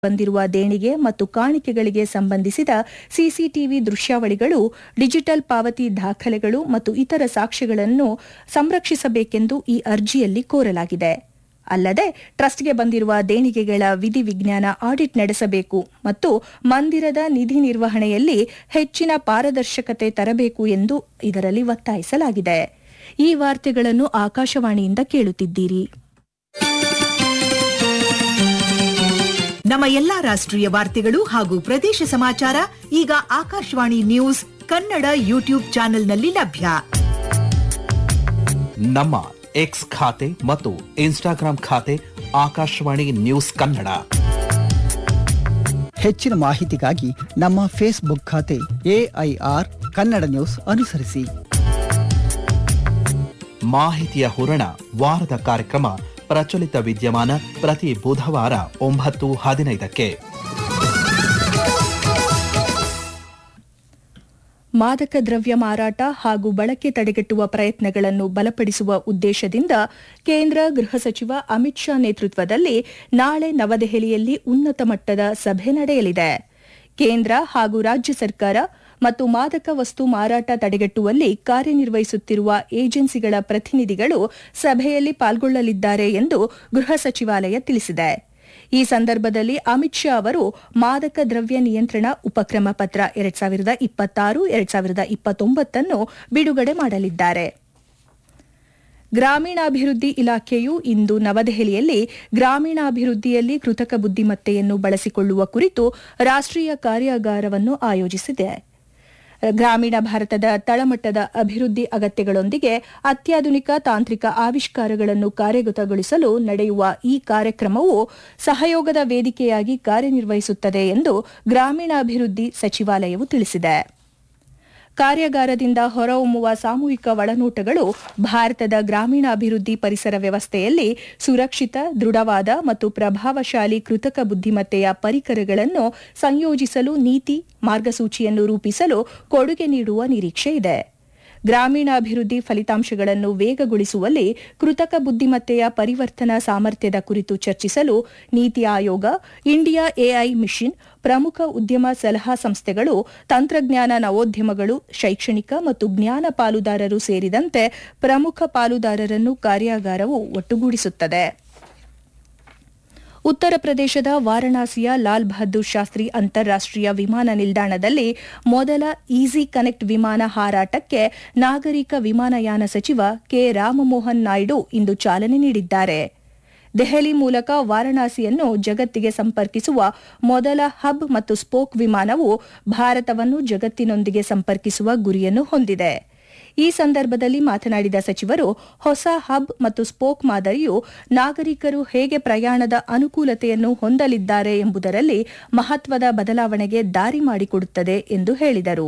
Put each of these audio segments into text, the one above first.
ಬಂದಿರುವ ದೇಣಿಗೆ ಮತ್ತು ಕಾಣಿಕೆಗಳಿಗೆ ಸಂಬಂಧಿಸಿದ ಸಿಸಿಟಿವಿ ದೃಶ್ಯಾವಳಿಗಳು ಡಿಜಿಟಲ್ ಪಾವತಿ ದಾಖಲೆಗಳು ಮತ್ತು ಇತರ ಸಾಕ್ಷ್ಯಗಳನ್ನು ಸಂರಕ್ಷಿಸಬೇಕೆಂದು ಈ ಅರ್ಜಿಯಲ್ಲಿ ಕೋರಲಾಗಿದೆ ಅಲ್ಲದೆ ಟ್ರಸ್ಟ್ಗೆ ಬಂದಿರುವ ದೇಣಿಗೆಗಳ ವಿಧಿವಿಜ್ಞಾನ ಆಡಿಟ್ ನಡೆಸಬೇಕು ಮತ್ತು ಮಂದಿರದ ನಿಧಿ ನಿರ್ವಹಣೆಯಲ್ಲಿ ಹೆಚ್ಚಿನ ಪಾರದರ್ಶಕತೆ ತರಬೇಕು ಎಂದು ಇದರಲ್ಲಿ ಒತ್ತಾಯಿಸಲಾಗಿದೆ ಈ ವಾರ್ತೆಗಳನ್ನು ಆಕಾಶವಾಣಿಯಿಂದ ಕೇಳುತ್ತಿದ್ದೀರಿ ನಮ್ಮ ಎಲ್ಲಾ ರಾಷ್ಟ್ರೀಯ ವಾರ್ತೆಗಳು ಹಾಗೂ ಪ್ರದೇಶ ಸಮಾಚಾರ ಈಗ ಆಕಾಶವಾಣಿ ನ್ಯೂಸ್ ಕನ್ನಡ ಯೂಟ್ಯೂಬ್ ಚಾನೆಲ್ನಲ್ಲಿ ಲಭ್ಯ ನಮ್ಮ ಎಕ್ಸ್ ಖಾತೆ ಮತ್ತು ಇನ್ಸ್ಟಾಗ್ರಾಂ ಖಾತೆ ಆಕಾಶವಾಣಿ ನ್ಯೂಸ್ ಕನ್ನಡ ಹೆಚ್ಚಿನ ಮಾಹಿತಿಗಾಗಿ ನಮ್ಮ ಫೇಸ್ಬುಕ್ ಖಾತೆ ಎಐಆರ್ ಕನ್ನಡ ನ್ಯೂಸ್ ಅನುಸರಿಸಿ ಮಾಹಿತಿಯ ಹೂರಣ ವಾರದ ಕಾರ್ಯಕ್ರಮ ಪ್ರಚಲಿತ ವಿದ್ಯಮಾನ ಪ್ರತಿ ಬುಧವಾರ ಒಂಬತ್ತು ಹದಿನೈದಕ್ಕೆ ಮಾದಕ ದ್ರವ್ಯ ಮಾರಾಟ ಹಾಗೂ ಬಳಕೆ ತಡೆಗಟ್ಟುವ ಪ್ರಯತ್ನಗಳನ್ನು ಬಲಪಡಿಸುವ ಉದ್ದೇಶದಿಂದ ಕೇಂದ್ರ ಗೃಹ ಸಚಿವ ಅಮಿತ್ ಶಾ ನೇತೃತ್ವದಲ್ಲಿ ನಾಳೆ ನವದೆಹಲಿಯಲ್ಲಿ ಉನ್ನತ ಮಟ್ಟದ ಸಭೆ ನಡೆಯಲಿದೆ ಕೇಂದ್ರ ಹಾಗೂ ರಾಜ್ಯ ಸರ್ಕಾರ ಮತ್ತು ಮಾದಕ ವಸ್ತು ಮಾರಾಟ ತಡೆಗಟ್ಟುವಲ್ಲಿ ಕಾರ್ಯನಿರ್ವಹಿಸುತ್ತಿರುವ ಏಜೆನ್ಸಿಗಳ ಪ್ರತಿನಿಧಿಗಳು ಸಭೆಯಲ್ಲಿ ಪಾಲ್ಗೊಳ್ಳಲಿದ್ದಾರೆ ಎಂದು ಗೃಹ ಸಚಿವಾಲಯ ತಿಳಿಸಿದೆ ಈ ಸಂದರ್ಭದಲ್ಲಿ ಅಮಿತ್ ಶಾ ಅವರು ಮಾದಕ ದ್ರವ್ಯ ನಿಯಂತ್ರಣ ಉಪಕ್ರಮ ಪತ್ರ ಎರಡ್ ಸಾವಿರದ ಇಪ್ಪತ್ತಾರು ಎರಡ್ ಸಾವಿರದ ಇಪ್ಪತ್ತೊಂಬತ್ತನ್ನು ಬಿಡುಗಡೆ ಮಾಡಲಿದ್ದಾರೆ ಗ್ರಾಮೀಣಾಭಿವೃದ್ಧಿ ಇಲಾಖೆಯು ಇಂದು ನವದೆಹಲಿಯಲ್ಲಿ ಗ್ರಾಮೀಣಾಭಿವೃದ್ಧಿಯಲ್ಲಿ ಕೃತಕ ಬುದ್ದಿಮತ್ತೆಯನ್ನು ಬಳಸಿಕೊಳ್ಳುವ ಕುರಿತು ರಾಷ್ಟ್ರೀಯ ಕಾರ್ಯಾಗಾರವನ್ನು ಆಯೋಜಿಸಿದೆ ಗ್ರಾಮೀಣ ಭಾರತದ ತಳಮಟ್ಟದ ಅಭಿವೃದ್ಧಿ ಅಗತ್ಯಗಳೊಂದಿಗೆ ಅತ್ಯಾಧುನಿಕ ತಾಂತ್ರಿಕ ಆವಿಷ್ಕಾರಗಳನ್ನು ಕಾರ್ಯಗತಗೊಳಿಸಲು ನಡೆಯುವ ಈ ಕಾರ್ಯಕ್ರಮವು ಸಹಯೋಗದ ವೇದಿಕೆಯಾಗಿ ಕಾರ್ಯನಿರ್ವಹಿಸುತ್ತದೆ ಎಂದು ಗ್ರಾಮೀಣಾಭಿವೃದ್ಧಿ ಸಚಿವಾಲಯವು ತಿಳಿಸಿದೆ ಕಾರ್ಯಾಗಾರದಿಂದ ಹೊರಹೊಮ್ಮುವ ಸಾಮೂಹಿಕ ಒಳನೋಟಗಳು ಭಾರತದ ಗ್ರಾಮೀಣಾಭಿವೃದ್ಧಿ ಪರಿಸರ ವ್ಯವಸ್ಥೆಯಲ್ಲಿ ಸುರಕ್ಷಿತ ದೃಢವಾದ ಮತ್ತು ಪ್ರಭಾವಶಾಲಿ ಕೃತಕ ಬುದ್ದಿಮತ್ತೆಯ ಪರಿಕರಗಳನ್ನು ಸಂಯೋಜಿಸಲು ನೀತಿ ಮಾರ್ಗಸೂಚಿಯನ್ನು ರೂಪಿಸಲು ಕೊಡುಗೆ ನೀಡುವ ನಿರೀಕ್ಷೆ ಇದೆ ಗ್ರಾಮೀಣಾಭಿವೃದ್ಧಿ ಫಲಿತಾಂಶಗಳನ್ನು ವೇಗಗೊಳಿಸುವಲ್ಲಿ ಕೃತಕ ಬುದ್ದಿಮತ್ತೆಯ ಪರಿವರ್ತನಾ ಸಾಮರ್ಥ್ಯದ ಕುರಿತು ಚರ್ಚಿಸಲು ನೀತಿ ಆಯೋಗ ಇಂಡಿಯಾ ಎಐ ಮಿಷನ್ ಪ್ರಮುಖ ಉದ್ಯಮ ಸಲಹಾ ಸಂಸ್ಥೆಗಳು ತಂತ್ರಜ್ಞಾನ ನವೋದ್ಯಮಗಳು ಶೈಕ್ಷಣಿಕ ಮತ್ತು ಜ್ಞಾನ ಪಾಲುದಾರರು ಸೇರಿದಂತೆ ಪ್ರಮುಖ ಪಾಲುದಾರರನ್ನು ಕಾರ್ಯಾಗಾರವು ಒಟ್ಟುಗೂಡಿಸುತ್ತದೆ ಉತ್ತರ ಪ್ರದೇಶದ ವಾರಣಾಸಿಯ ಲಾಲ್ ಬಹದ್ದೂರ್ ಶಾಸ್ತ್ರಿ ಅಂತಾರಾಷ್ಟೀಯ ವಿಮಾನ ನಿಲ್ದಾಣದಲ್ಲಿ ಮೊದಲ ಈಸಿ ಕನೆಕ್ಟ್ ವಿಮಾನ ಹಾರಾಟಕ್ಕೆ ನಾಗರಿಕ ವಿಮಾನಯಾನ ಸಚಿವ ಕೆ ರಾಮಮೋಹನ್ ನಾಯ್ಡು ಇಂದು ಚಾಲನೆ ನೀಡಿದ್ದಾರೆ ದೆಹಲಿ ಮೂಲಕ ವಾರಣಾಸಿಯನ್ನು ಜಗತ್ತಿಗೆ ಸಂಪರ್ಕಿಸುವ ಮೊದಲ ಹಬ್ ಮತ್ತು ಸ್ಪೋಕ್ ವಿಮಾನವು ಭಾರತವನ್ನು ಜಗತ್ತಿನೊಂದಿಗೆ ಸಂಪರ್ಕಿಸುವ ಗುರಿಯನ್ನು ಹೊಂದಿದೆ ಈ ಸಂದರ್ಭದಲ್ಲಿ ಮಾತನಾಡಿದ ಸಚಿವರು ಹೊಸ ಹಬ್ ಮತ್ತು ಸ್ಪೋಕ್ ಮಾದರಿಯು ನಾಗರಿಕರು ಹೇಗೆ ಪ್ರಯಾಣದ ಅನುಕೂಲತೆಯನ್ನು ಹೊಂದಲಿದ್ದಾರೆ ಎಂಬುದರಲ್ಲಿ ಮಹತ್ವದ ಬದಲಾವಣೆಗೆ ದಾರಿ ಮಾಡಿಕೊಡುತ್ತದೆ ಎಂದು ಹೇಳಿದರು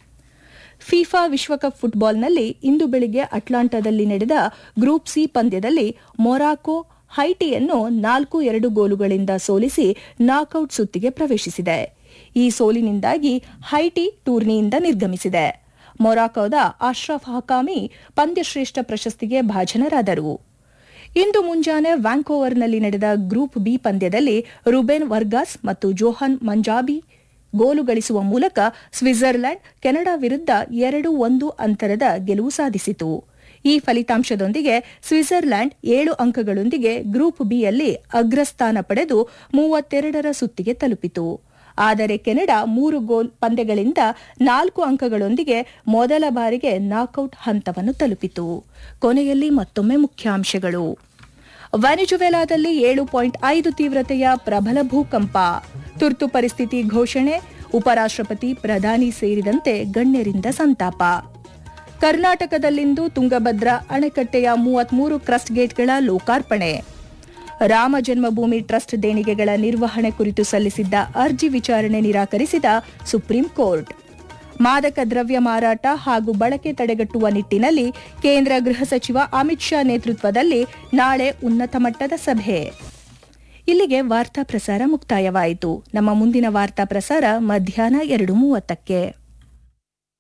ಫಿಫಾ ವಿಶ್ವಕಪ್ ಫುಟ್ಬಾಲ್ನಲ್ಲಿ ಇಂದು ಬೆಳಿಗ್ಗೆ ಅಟ್ಲಾಂಟಾದಲ್ಲಿ ನಡೆದ ಗ್ರೂಪ್ ಸಿ ಪಂದ್ಯದಲ್ಲಿ ಮೊರಾಕೊ ಹೈಟಿಯನ್ನು ನಾಲ್ಕು ಎರಡು ಗೋಲುಗಳಿಂದ ಸೋಲಿಸಿ ನಾಕ್ಔಟ್ ಸುತ್ತಿಗೆ ಪ್ರವೇಶಿಸಿದೆ ಈ ಸೋಲಿನಿಂದಾಗಿ ಹೈಟಿ ಟೂರ್ನಿಯಿಂದ ನಿರ್ಗಮಿಸಿದೆ ಮೊರಾಕೋದ ಅಶ್ರಫ್ ಹಕಾಮಿ ಪಂದ್ಯಶ್ರೇಷ್ಠ ಪ್ರಶಸ್ತಿಗೆ ಭಾಜನರಾದರು ಇಂದು ಮುಂಜಾನೆ ವ್ಯಾಂಕೋವರ್ನಲ್ಲಿ ನಡೆದ ಗ್ರೂಪ್ ಬಿ ಪಂದ್ಯದಲ್ಲಿ ರುಬೆನ್ ವರ್ಗಾಸ್ ಮತ್ತು ಜೋಹನ್ ಮಂಜಾಬಿ ಗೋಲು ಗಳಿಸುವ ಮೂಲಕ ಸ್ವಿಟ್ಜರ್ಲೆಂಡ್ ಕೆನಡಾ ವಿರುದ್ಧ ಎರಡು ಒಂದು ಅಂತರದ ಗೆಲುವು ಸಾಧಿಸಿತು ಈ ಫಲಿತಾಂಶದೊಂದಿಗೆ ಸ್ವಿಟ್ಜರ್ಲೆಂಡ್ ಏಳು ಅಂಕಗಳೊಂದಿಗೆ ಗ್ರೂಪ್ ಬಿಯಲ್ಲಿ ಅಗ್ರಸ್ಥಾನ ಪಡೆದು ಮೂವತ್ತೆರಡರ ಸುತ್ತಿಗೆ ತಲುಪಿತು ಆದರೆ ಕೆನಡಾ ಮೂರು ಗೋಲ್ ಪಂದ್ಯಗಳಿಂದ ನಾಲ್ಕು ಅಂಕಗಳೊಂದಿಗೆ ಮೊದಲ ಬಾರಿಗೆ ನಾಕೌಟ್ ಹಂತವನ್ನು ತಲುಪಿತು ಕೊನೆಯಲ್ಲಿ ಮತ್ತೊಮ್ಮೆ ಮುಖ್ಯಾಂಶಗಳು ವೆನಿಜುವೆಲಾದಲ್ಲಿ ಏಳು ಪಾಯಿಂಟ್ ಐದು ತೀವ್ರತೆಯ ಪ್ರಬಲ ಭೂಕಂಪ ತುರ್ತು ಪರಿಸ್ಥಿತಿ ಘೋಷಣೆ ಉಪರಾಷ್ಟ್ರಪತಿ ಪ್ರಧಾನಿ ಸೇರಿದಂತೆ ಗಣ್ಯರಿಂದ ಸಂತಾಪ ಕರ್ನಾಟಕದಲ್ಲಿಂದು ತುಂಗಭದ್ರಾ ಅಣೆಕಟ್ಟೆಯ ಮೂವತ್ಮೂರು ಕ್ರಸ್ಟ್ ಗೇಟ್ಗಳ ಲೋಕಾರ್ಪಣೆ ರಾಮ ಜನ್ಮಭೂಮಿ ಟ್ರಸ್ಟ್ ದೇಣಿಗೆಗಳ ನಿರ್ವಹಣೆ ಕುರಿತು ಸಲ್ಲಿಸಿದ್ದ ಅರ್ಜಿ ವಿಚಾರಣೆ ನಿರಾಕರಿಸಿದ ಸುಪ್ರೀಂ ಕೋರ್ಟ್ ಮಾದಕ ದ್ರವ್ಯ ಮಾರಾಟ ಹಾಗೂ ಬಳಕೆ ತಡೆಗಟ್ಟುವ ನಿಟ್ಟಿನಲ್ಲಿ ಕೇಂದ್ರ ಗೃಹ ಸಚಿವ ಅಮಿತ್ ಶಾ ನೇತೃತ್ವದಲ್ಲಿ ನಾಳೆ ಉನ್ನತ ಮಟ್ಟದ ಸಭೆ ಇಲ್ಲಿಗೆ ವಾರ್ತಾ ಪ್ರಸಾರ ಮುಕ್ತಾಯವಾಯಿತು ನಮ್ಮ ಮುಂದಿನ ವಾರ್ತಾ ಪ್ರಸಾರ ಮಧ್ಯಾಹ್ನ ಎರಡು ಮೂವತ್ತಕ್ಕೆ